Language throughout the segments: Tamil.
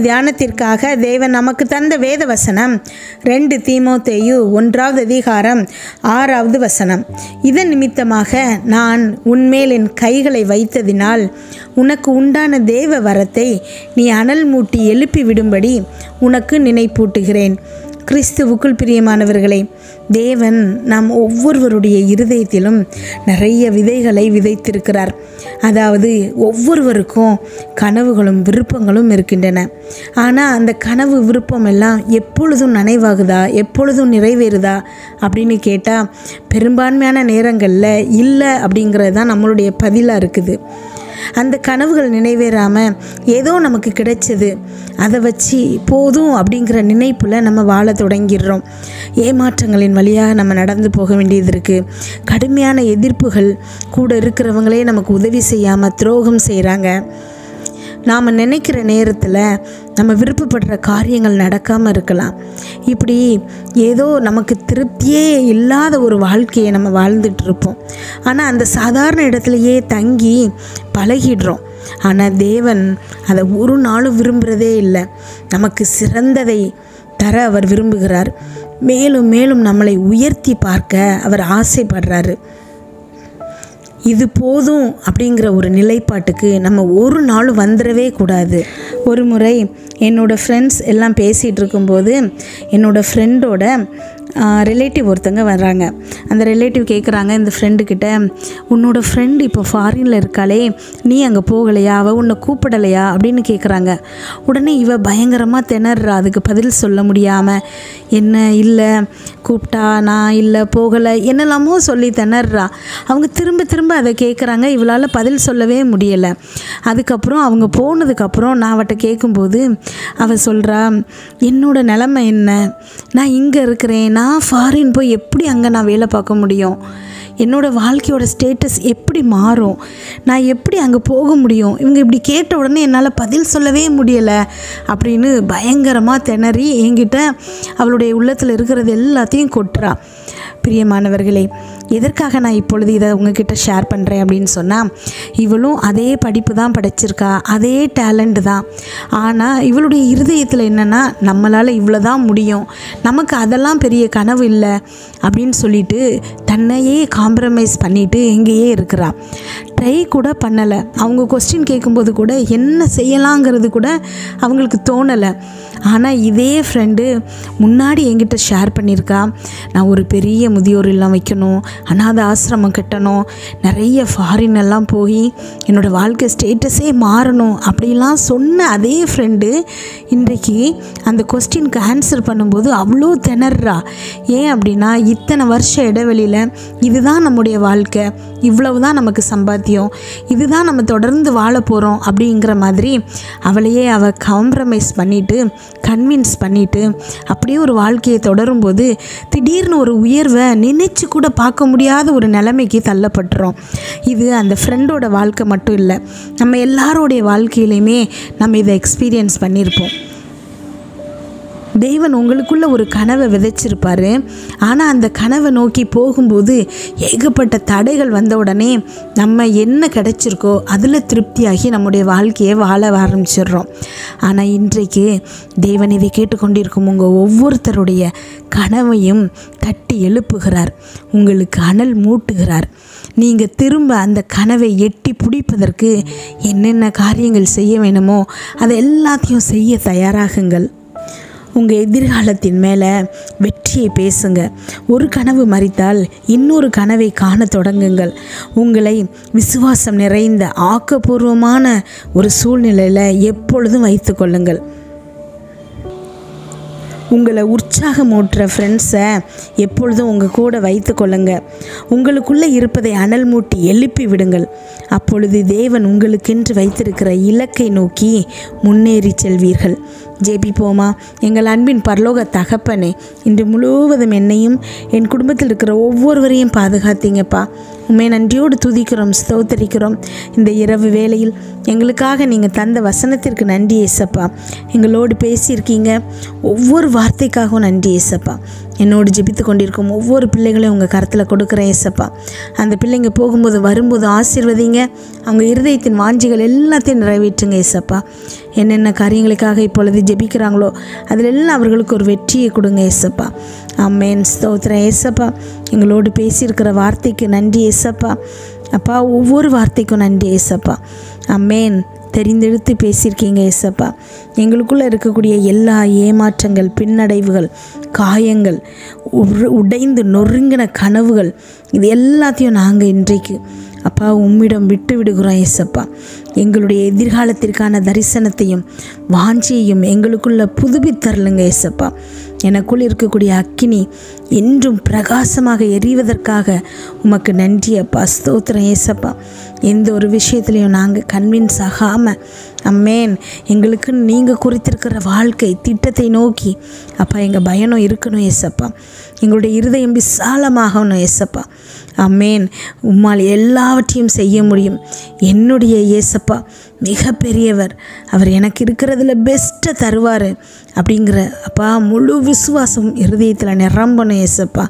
தியானத்திற்காக தேவன் நமக்கு தந்த வேத வசனம் ரெண்டு தீமோத்தேயு ஒன்றாவது அதிகாரம் ஆறாவது வசனம் இதன் நிமித்தமாக நான் உன்மேல் என் கைகளை வைத்ததினால் உனக்கு உண்டான தேவ வரத்தை நீ அனல் மூட்டி எழுப்பி விடும்படி உனக்கு நினைப்பூட்டுகிறேன் கிறிஸ்துவுக்குள் பிரியமானவர்களே தேவன் நாம் ஒவ்வொருவருடைய இருதயத்திலும் நிறைய விதைகளை விதைத்திருக்கிறார் அதாவது ஒவ்வொருவருக்கும் கனவுகளும் விருப்பங்களும் இருக்கின்றன ஆனால் அந்த கனவு விருப்பம் எல்லாம் எப்பொழுதும் நனைவாகுதா எப்பொழுதும் நிறைவேறுதா அப்படின்னு கேட்டால் பெரும்பான்மையான நேரங்களில் இல்லை அப்படிங்கிறது தான் நம்மளுடைய பதிலாக இருக்குது அந்த கனவுகள் நினைவேறாமல் ஏதோ நமக்கு கிடைச்சது அதை வச்சு போதும் அப்படிங்கிற நினைப்பில் நம்ம வாழ தொடங்கிடுறோம் ஏமாற்றங்களின் வழியாக நம்ம நடந்து போக வேண்டியது இருக்குது கடுமையான எதிர்ப்புகள் கூட இருக்கிறவங்களே நமக்கு உதவி செய்யாமல் துரோகம் செய்கிறாங்க நாம் நினைக்கிற நேரத்தில் நம்ம விருப்பப்படுற காரியங்கள் நடக்காமல் இருக்கலாம் இப்படி ஏதோ நமக்கு திருப்தியே இல்லாத ஒரு வாழ்க்கையை நம்ம வாழ்ந்துட்டு இருப்போம் ஆனால் அந்த சாதாரண இடத்துலையே தங்கி பழகிடுறோம் ஆனால் தேவன் அதை ஒரு நாளும் விரும்புகிறதே இல்லை நமக்கு சிறந்ததை தர அவர் விரும்புகிறார் மேலும் மேலும் நம்மளை உயர்த்தி பார்க்க அவர் ஆசைப்படுறாரு இது போதும் அப்படிங்கிற ஒரு நிலைப்பாட்டுக்கு நம்ம ஒரு நாளும் வந்துடவே கூடாது ஒரு முறை என்னோடய ஃப்ரெண்ட்ஸ் எல்லாம் பேசிகிட்டு இருக்கும்போது என்னோடய ஃப்ரெண்டோட ரிலேட்டிவ் ஒருத்தங்க வர்றாங்க அந்த ரிலேட்டிவ் கேட்குறாங்க இந்த ஃப்ரெண்டுக்கிட்ட உன்னோட ஃப்ரெண்டு இப்போ ஃபாரினில் இருக்காளே நீ அங்கே போகலையா அவள் உன்னை கூப்பிடலையா அப்படின்னு கேட்குறாங்க உடனே இவ பயங்கரமாக திணறா அதுக்கு பதில் சொல்ல முடியாமல் என்ன இல்லை கூப்பிட்டா நான் இல்லை போகலை என்னெல்லாமோ சொல்லி திணறா அவங்க திரும்ப திரும்ப அதை கேட்குறாங்க இவளால் பதில் சொல்லவே முடியலை அதுக்கப்புறம் அவங்க போனதுக்கப்புறம் நான் அவட்ட கேட்கும்போது அவள் சொல்கிறா என்னோட நிலமை என்ன நான் இங்கே இருக்கிறேன் நான் ஃபாரின் போய் எப்படி அங்கே நான் வேலை பார்க்க முடியும் என்னோடய வாழ்க்கையோட ஸ்டேட்டஸ் எப்படி மாறும் நான் எப்படி அங்கே போக முடியும் இவங்க இப்படி கேட்ட உடனே என்னால் பதில் சொல்லவே முடியலை அப்படின்னு பயங்கரமாக திணறி என்கிட்ட அவளுடைய உள்ளத்தில் இருக்கிறது எல்லாத்தையும் கொட்டுறா பிரியமானவர்களே எதற்காக நான் இப்பொழுது இதை உங்ககிட்ட ஷேர் பண்ணுறேன் அப்படின்னு சொன்னால் இவளும் அதே படிப்பு தான் படிச்சிருக்கா அதே டேலண்ட் தான் ஆனால் இவளுடைய இருதயத்தில் என்னென்னா நம்மளால் இவ்வளோ தான் முடியும் நமக்கு அதெல்லாம் பெரிய கனவு இல்லை அப்படின்னு சொல்லிட்டு தன்னையே காம்ப்ரமைஸ் பண்ணிட்டு எங்கேயே இருக்கிறா ட்ரை கூட பண்ணலை அவங்க கொஸ்டின் கேட்கும்போது கூட என்ன செய்யலாங்கிறது கூட அவங்களுக்கு தோணலை ஆனால் இதே ஃப்ரெண்டு முன்னாடி என்கிட்ட ஷேர் பண்ணியிருக்கா நான் ஒரு பெரிய முதியோர் இல்லம் வைக்கணும் அனாதை ஆசிரமம் கட்டணும் நிறைய ஃபாரின் எல்லாம் போய் என்னோடய வாழ்க்கை ஸ்டேட்டஸே மாறணும் அப்படிலாம் சொன்ன அதே ஃப்ரெண்டு இன்றைக்கு அந்த கொஸ்டினுக்கு ஆன்சர் பண்ணும்போது அவ்வளோ திணறா ஏன் அப்படின்னா இத்தனை வருஷ இடைவெளியில் இதுதான் நம்முடைய வாழ்க்கை இவ்வளவு தான் நமக்கு சம்பாத்தியம் இதுதான் நம்ம தொடர்ந்து வாழ போகிறோம் அப்படிங்கிற மாதிரி அவளையே அவள் காம்ப்ரமைஸ் பண்ணிவிட்டு கன்வின்ஸ் பண்ணிவிட்டு அப்படியே ஒரு வாழ்க்கையை தொடரும்போது திடீர்னு ஒரு உயர்வை நினைச்சு கூட பார்க்க முடியாத ஒரு நிலைமைக்கு தள்ளப்பட்டுறோம் இது அந்த ஃப்ரெண்டோட வாழ்க்கை மட்டும் இல்லை நம்ம எல்லாரோடைய வாழ்க்கையிலையுமே நம்ம இதை எக்ஸ்பீரியன்ஸ் பண்ணியிருப்போம் தேவன் உங்களுக்குள்ள ஒரு கனவை விதைச்சிருப்பாரு ஆனால் அந்த கனவை நோக்கி போகும்போது ஏகப்பட்ட தடைகள் வந்த உடனே நம்ம என்ன கிடைச்சிருக்கோ அதில் திருப்தியாகி நம்முடைய வாழ்க்கையை வாழ ஆரம்பிச்சிடுறோம் ஆனால் இன்றைக்கு தேவன் இதை கேட்டுக்கொண்டிருக்கும் உங்கள் ஒவ்வொருத்தருடைய கனவையும் தட்டி எழுப்புகிறார் உங்களுக்கு அனல் மூட்டுகிறார் நீங்கள் திரும்ப அந்த கனவை எட்டி பிடிப்பதற்கு என்னென்ன காரியங்கள் செய்ய வேணுமோ அதை எல்லாத்தையும் செய்ய தயாராகுங்கள் உங்கள் எதிர்காலத்தின் மேலே வெற்றியை பேசுங்க ஒரு கனவு மறித்தால் இன்னொரு கனவை காண தொடங்குங்கள் உங்களை விசுவாசம் நிறைந்த ஆக்கப்பூர்வமான ஒரு சூழ்நிலையில் எப்பொழுதும் வைத்து கொள்ளுங்கள் உங்களை உற்சாகமூட்டுற ஃப்ரெண்ட்ஸை எப்பொழுதும் உங்கள் கூட வைத்து கொள்ளுங்க உங்களுக்குள்ளே இருப்பதை அனல் மூட்டி எழுப்பி விடுங்கள் அப்பொழுது தேவன் உங்களுக்கென்று வைத்திருக்கிற இலக்கை நோக்கி முன்னேறி செல்வீர்கள் ஜெபிப்போமா எங்கள் அன்பின் பரலோக தகப்பனே இன்று முழுவதும் என்னையும் என் குடும்பத்தில் இருக்கிற ஒவ்வொருவரையும் பாதுகாத்தீங்கப்பா உண்மை நன்றியோடு துதிக்கிறோம் ஸ்தோத்தரிக்கிறோம் இந்த இரவு வேளையில் எங்களுக்காக நீங்கள் தந்த வசனத்திற்கு நன்றி ஏசப்பா எங்களோடு பேசியிருக்கீங்க ஒவ்வொரு வார்த்தைக்காகவும் நன்றி ஏசப்பா என்னோடு ஜெபித்து கொண்டிருக்கும் ஒவ்வொரு பிள்ளைகளையும் உங்கள் கரத்தில் கொடுக்குறேன் ஏசப்பா அந்த பிள்ளைங்க போகும்போது வரும்போது ஆசீர்வதிங்க அவங்க இருதயத்தின் வாஞ்சிகள் எல்லாத்தையும் நிறைவேற்றுங்க ஏசப்பா என்னென்ன காரியங்களுக்காக இப்பொழுது ஜெபிக்கிறாங்களோ அதில் எல்லாம் அவர்களுக்கு ஒரு வெற்றியை கொடுங்க ஏசப்பா அம்மேன் ஸ்தோத்திரம் ஏசப்பா எங்களோடு பேசியிருக்கிற வார்த்தைக்கு நன்றி ஏசப்பா அப்பா ஒவ்வொரு வார்த்தைக்கும் நன்றி ஏசப்பா அம்மேன் தெரிந்தெடுத்து பேசியிருக்கீங்க ஏசப்பா எங்களுக்குள்ளே இருக்கக்கூடிய எல்லா ஏமாற்றங்கள் பின்னடைவுகள் காயங்கள் உரு- உடைந்து நொறுங்கின கனவுகள் இது எல்லாத்தையும் நாங்கள் இன்றைக்கு அப்பா உம்மிடம் விட்டு விடுகிறோம் ஏசப்பா எங்களுடைய எதிர்காலத்திற்கான தரிசனத்தையும் வாஞ்சியையும் எங்களுக்குள்ள புதுப்பித்தரலுங்க ஏசப்பா எனக்குள் இருக்கக்கூடிய அக்கினி என்றும் பிரகாசமாக எரிவதற்காக உமக்கு நன்றி அப்பா ஸ்தோத்திரம் ஏசப்பா எந்த ஒரு விஷயத்துலையும் நாங்கள் கன்வின்ஸ் ஆகாமல் அம்மேன் எங்களுக்கு நீங்கள் குறித்திருக்கிற வாழ்க்கை திட்டத்தை நோக்கி அப்பா எங்கள் பயணம் இருக்கணும் ஏசப்பா எங்களுடைய இருதயம் விசாலமாகணும் ஏசப்பா அம்மேன் உம்மால் எல்லாவற்றையும் செய்ய முடியும் என்னுடைய ஏசப்பா மிக பெரியவர் அவர் எனக்கு இருக்கிறதுல பெஸ்ட்டை தருவார் அப்படிங்கிற அப்பா முழு விசுவாசம் இருதயத்தில் நிரம்பணும் ஏசப்பா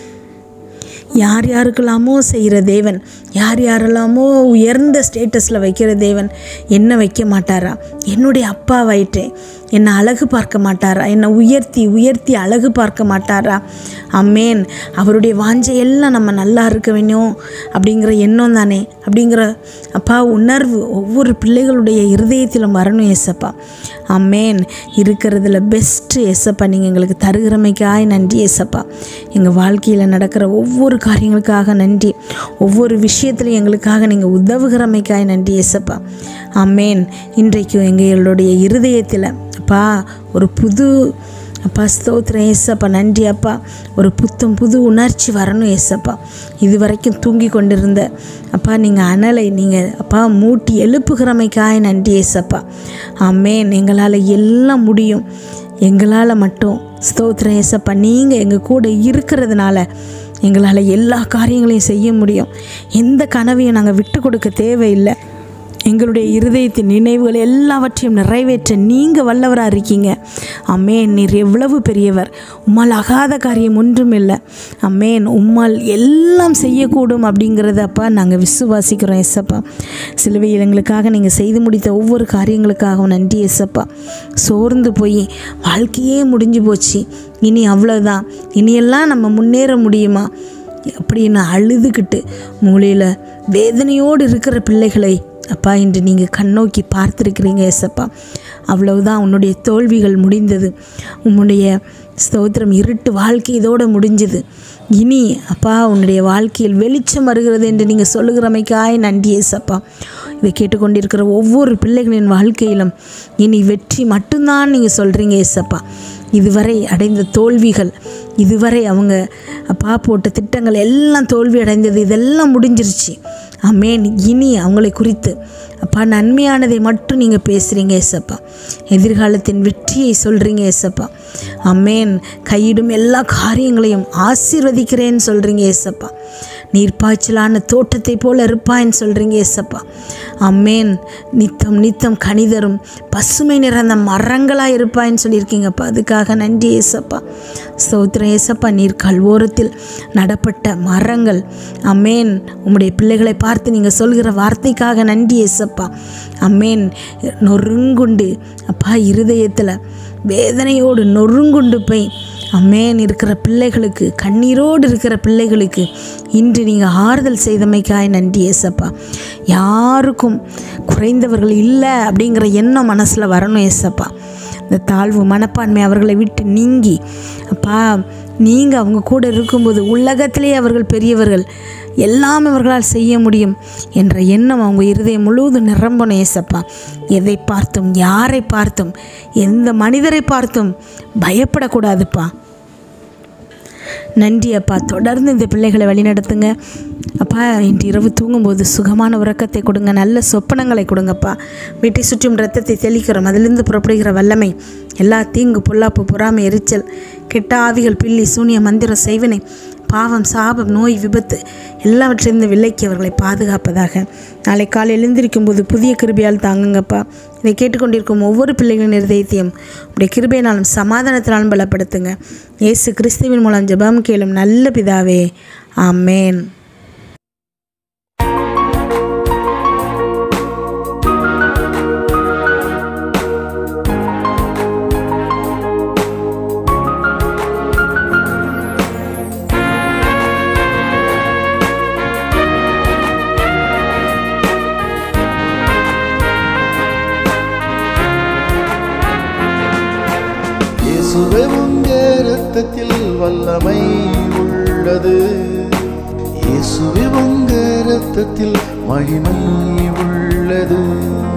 யார் யாருக்கெல்லாமோ செய்கிற தேவன் யார் யாரெல்லாமோ உயர்ந்த ஸ்டேட்டஸில் வைக்கிற தேவன் என்ன வைக்க மாட்டாரா என்னுடைய அப்பாவாயிட்டே என்னை அழகு பார்க்க மாட்டாரா என்னை உயர்த்தி உயர்த்தி அழகு பார்க்க மாட்டாரா அம்மேன் அவருடைய வாஞ்சை எல்லாம் நம்ம நல்லா இருக்க வேணும் அப்படிங்கிற எண்ணம் தானே அப்படிங்கிற அப்பா உணர்வு ஒவ்வொரு பிள்ளைகளுடைய இருதயத்திலும் வரணும் ஏசப்பா அம்மேன் இருக்கிறதுல பெஸ்ட்டு ஏசப்பா நீங்கள் எங்களுக்கு தருகிறமைக்காய் நன்றி ஏசப்பா எங்கள் வாழ்க்கையில் நடக்கிற ஒவ்வொரு காரியங்களுக்காக நன்றி ஒவ்வொரு விஷயத்துலையும் எங்களுக்காக நீங்கள் உதவுகிறமைக்காய் நன்றி ஏசப்பா அம்மேன் இன்றைக்கு எங்களுடைய இருதயத்தில் அப்பா ஒரு புது அப்பா ஸ்தோத்திரம் ஏசப்பா நன்றி அப்பா ஒரு புத்தம் புது உணர்ச்சி வரணும் ஏசப்பா இது வரைக்கும் தூங்கி கொண்டிருந்த அப்பா நீங்கள் அனலை நீங்கள் அப்பா மூட்டி எழுப்புகிறமைக்காய் நன்றி ஏசப்பா ஆமேன் எங்களால் எல்லாம் முடியும் எங்களால் மட்டும் ஸ்தோத்திரம் ஏசப்பா நீங்கள் எங்கள் கூட இருக்கிறதுனால எங்களால் எல்லா காரியங்களையும் செய்ய முடியும் எந்த கனவையும் நாங்கள் விட்டு கொடுக்க தேவையில்லை எங்களுடைய இருதயத்தின் நினைவுகள் எல்லாவற்றையும் நிறைவேற்ற நீங்கள் வல்லவராக இருக்கீங்க அம்மேன் நீர் எவ்வளவு பெரியவர் உம்மால் ஆகாத காரியம் ஒன்றும் இல்லை அம்மேன் உம்மால் எல்லாம் செய்யக்கூடும் அப்படிங்கிறத அப்பா நாங்கள் விசுவாசிக்கிறோம் எஸ்ஸப்பா சிலுவையில் எங்களுக்காக நீங்கள் செய்து முடித்த ஒவ்வொரு காரியங்களுக்காகவும் நன்றி எஸ்ஸப்பா சோர்ந்து போய் வாழ்க்கையே முடிஞ்சு போச்சு இனி அவ்வளோதான் இனியெல்லாம் நம்ம முன்னேற முடியுமா அப்படின்னு அழுதுகிட்டு மூலையில் வேதனையோடு இருக்கிற பிள்ளைகளை அப்பா இன்று நீங்கள் கண்ணோக்கி பார்த்துருக்கிறீங்க ஏசப்பா அவ்வளவுதான் உன்னுடைய தோல்விகள் முடிந்தது உன்னுடைய ஸ்தோத்திரம் இருட்டு வாழ்க்கை இதோடு முடிஞ்சது இனி அப்பா உன்னுடைய வாழ்க்கையில் வெளிச்சம் வருகிறது என்று நீங்கள் சொல்லுகிறமைக்காய் நன்றி ஏசப்பா இதை கேட்டுக்கொண்டிருக்கிற ஒவ்வொரு பிள்ளைகளின் வாழ்க்கையிலும் இனி வெற்றி மட்டும்தான் நீங்கள் சொல்கிறீங்க ஏசப்பா இதுவரை அடைந்த தோல்விகள் இதுவரை அவங்க அப்பா போட்ட திட்டங்கள் எல்லாம் தோல்வி அடைந்தது இதெல்லாம் முடிஞ்சிருச்சு அமேன் இனி அவங்களை குறித்து அப்பா நன்மையானதை மட்டும் நீங்கள் பேசுகிறீங்க ஏசப்பா எதிர்காலத்தின் வெற்றியை சொல்கிறீங்க ஏசப்பா அமேன் கையிடும் எல்லா காரியங்களையும் ஆசீர்வதிக்கிறேன்னு சொல்கிறீங்க ஏசப்பா நீர்ப்பாய்ச்சலான தோட்டத்தை போல இருப்பான்னு சொல்கிறீங்க ஏசப்பா அம்மேன் நித்தம் நித்தம் கனிதரும் பசுமை நிறைந்த மரங்களாக இருப்பான்னு சொல்லியிருக்கீங்கப்பா அதுக்காக நன்றி ஏசப்பா ஸ்தோத்திரம் ஏசப்பா நீர் கல்வோரத்தில் நடப்பட்ட மரங்கள் அம்மேன் உம்முடைய பிள்ளைகளை பார்த்து நீங்கள் சொல்கிற வார்த்தைக்காக நன்றி ஏசப்பா அம்மேன் நொறுங்குண்டு அப்பா இருதயத்தில் வேதனையோடு நொறுங்குண்டு போய் அம்மேன் இருக்கிற பிள்ளைகளுக்கு கண்ணீரோடு இருக்கிற பிள்ளைகளுக்கு இன்று நீங்கள் ஆறுதல் செய்தமைக்காய் நன்றி ஏசப்பா யாருக்கும் குறைந்தவர்கள் இல்லை அப்படிங்கிற எண்ணம் மனசில் வரணும் ஏசப்பா இந்த தாழ்வு மனப்பான்மை அவர்களை விட்டு நீங்கி அப்பா நீங்கள் அவங்க கூட இருக்கும்போது உலகத்திலே அவர்கள் பெரியவர்கள் எல்லாம் அவர்களால் செய்ய முடியும் என்ற எண்ணம் அவங்க இருதயம் முழுவதும் நிரம்பணும் ஏசப்பா எதை பார்த்தும் யாரை பார்த்தும் எந்த மனிதரை பார்த்தும் பயப்படக்கூடாதுப்பா நன்றி அப்பா தொடர்ந்து இந்த பிள்ளைகளை வழிநடத்துங்க அப்பா இன்று இரவு தூங்கும்போது சுகமான உறக்கத்தை கொடுங்க நல்ல சொப்பனங்களை கொடுங்கப்பா வீட்டை சுற்றும் ரத்தத்தை தெளிக்கிறோம் அதிலிருந்து புறப்படுகிற வல்லமை எல்லா தீங்கு பொல்லாப்பு பொறாமை எரிச்சல் கெட்ட ஆவிகள் பில்லி சூனிய மந்திரம் செய்வினை பாவம் சாபம் நோய் விபத்து எல்லாவற்றிலிருந்து விலைக்கு அவர்களை பாதுகாப்பதாக நாளை காலை எழுந்திருக்கும் போது புதிய கிருபையால் தாங்குங்கப்பா இதை கேட்டுக்கொண்டிருக்கும் ஒவ்வொரு பிள்ளைகளின் இருதயத்தையும் உடைய கிருபையினாலும் சமாதானத்தினாலும் பலப்படுத்துங்க இயேசு கிறிஸ்துவின் மூலம் ஜெபம் கேளும் நல்ல பிதாவே ஆமேன் இயேசுவே உங்க இரத்தத்தில் வல்லமை உள்ளது இயேசுவே உங்க இரத்தத்தில் மகிமை உள்ளது